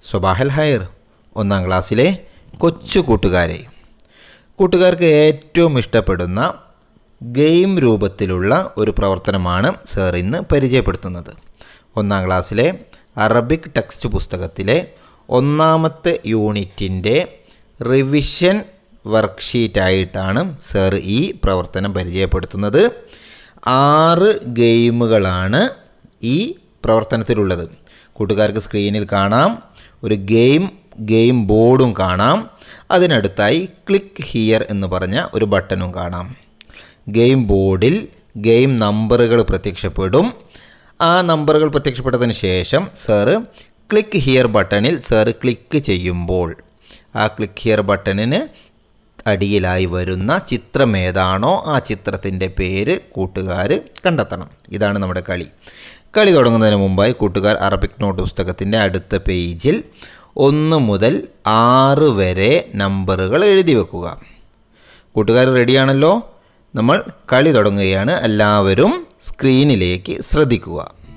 സ്വബാഹൽ higher ഒന്നാം ക്ലാസ്സിലെ കൊച്ചു കൂട്ടുകാരെ കൂട്ടുകാർക്ക് ഏറ്റവും ഇഷ്ടപ്പെടുന്ന ഗെയിം രൂപത്തിലുള്ള ഒരു പ്രവർത്തനമാണ് സാർ ഇന്ന് പരിചയപ്പെടുത്തുന്നത് ഒന്നാം ക്ലാസ്സിലെ അറബിക് ടെക്സ്റ്റ് പുസ്തകത്തിലെ ഒന്നാമത്തെ യൂണിറ്റിൻ്റെ റിവിഷൻ വർക്ക്ഷീറ്റായിട്ടാണ് സാർ ഈ പ്രവർത്തനം പരിചയപ്പെടുത്തുന്നത് ആറ് ഗെയിമുകളാണ് ഈ പ്രവർത്തനത്തിലുള്ളത് കൂട്ടുകാർക്ക് സ്ക്രീനിൽ കാണാം ഒരു ഗെയിം ഗെയിം ബോർഡും കാണാം അതിനടുത്തായി ക്ലിക്ക് ഹിയർ എന്ന് പറഞ്ഞ ഒരു ബട്ടണും കാണാം ഗെയിം ബോർഡിൽ ഗെയിം നമ്പറുകൾ പ്രത്യക്ഷപ്പെടും ആ നമ്പറുകൾ പ്രത്യക്ഷപ്പെട്ടതിന് ശേഷം സാറ് ക്ലിക്ക് ഹിയർ ബട്ടണിൽ സാറ് ക്ലിക്ക് ചെയ്യുമ്പോൾ ആ ക്ലിക്ക് ഹിയർ ബട്ടണിന് അടിയിലായി വരുന്ന ചിത്രം ഏതാണോ ആ ചിത്രത്തിൻ്റെ പേര് കൂട്ടുകാർ കണ്ടെത്തണം ഇതാണ് നമ്മുടെ കളി കളി തുടങ്ങുന്നതിന് മുമ്പായി കൂട്ടുകാർ അറബിക് നോട്ട് പുസ്തകത്തിൻ്റെ അടുത്ത പേജിൽ ഒന്ന് മുതൽ ആറ് വരെ നമ്പറുകൾ എഴുതി വെക്കുക കൂട്ടുകാർ റെഡിയാണല്ലോ നമ്മൾ കളി തുടങ്ങുകയാണ് എല്ലാവരും സ്ക്രീനിലേക്ക് ശ്രദ്ധിക്കുക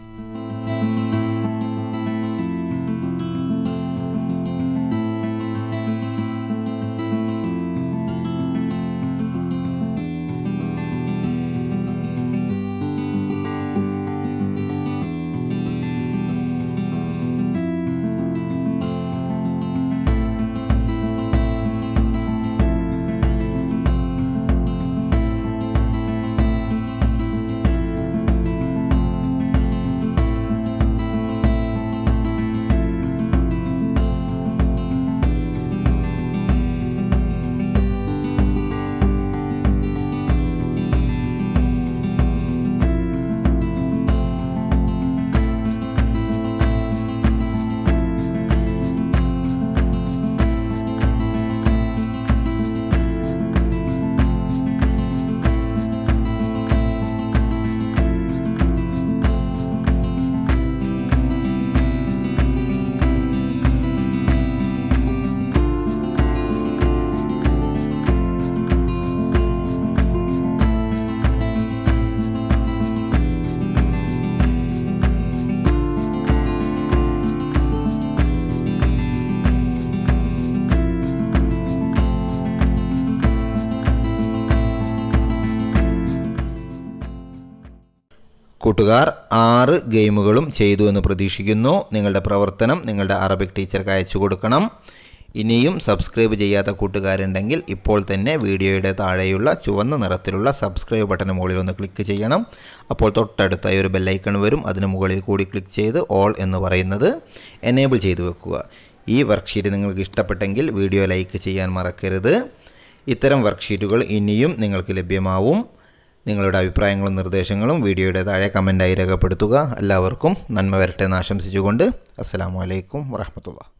കൂട്ടുകാർ ആറ് ഗെയിമുകളും ചെയ്തു എന്ന് പ്രതീക്ഷിക്കുന്നു നിങ്ങളുടെ പ്രവർത്തനം നിങ്ങളുടെ അറബിക് ടീച്ചർക്ക് അയച്ചു കൊടുക്കണം ഇനിയും സബ്സ്ക്രൈബ് ചെയ്യാത്ത കൂട്ടുകാരുണ്ടെങ്കിൽ ഇപ്പോൾ തന്നെ വീഡിയോയുടെ താഴെയുള്ള ചുവന്ന നിറത്തിലുള്ള സബ്സ്ക്രൈബ് ബട്ടന് മുകളിൽ ഒന്ന് ക്ലിക്ക് ചെയ്യണം അപ്പോൾ തൊട്ടടുത്തായി ഒരു ബെല്ലൈക്കൺ വരും അതിന് മുകളിൽ കൂടി ക്ലിക്ക് ചെയ്ത് ഓൾ എന്ന് പറയുന്നത് എനേബിൾ ചെയ്തു വെക്കുക ഈ വർക്ക്ഷീറ്റ് നിങ്ങൾക്ക് ഇഷ്ടപ്പെട്ടെങ്കിൽ വീഡിയോ ലൈക്ക് ചെയ്യാൻ മറക്കരുത് ഇത്തരം വർക്ക്ഷീറ്റുകൾ ഇനിയും നിങ്ങൾക്ക് ലഭ്യമാവും നിങ്ങളുടെ അഭിപ്രായങ്ങളും നിർദ്ദേശങ്ങളും വീഡിയോയുടെ താഴെ കമൻറ്റായി രേഖപ്പെടുത്തുക എല്ലാവർക്കും നന്മ വരട്ടെ എന്ന് ആശംസിച്ചുകൊണ്ട് അസ്സാം വലൈക്കും വറഹമത്തുള്ള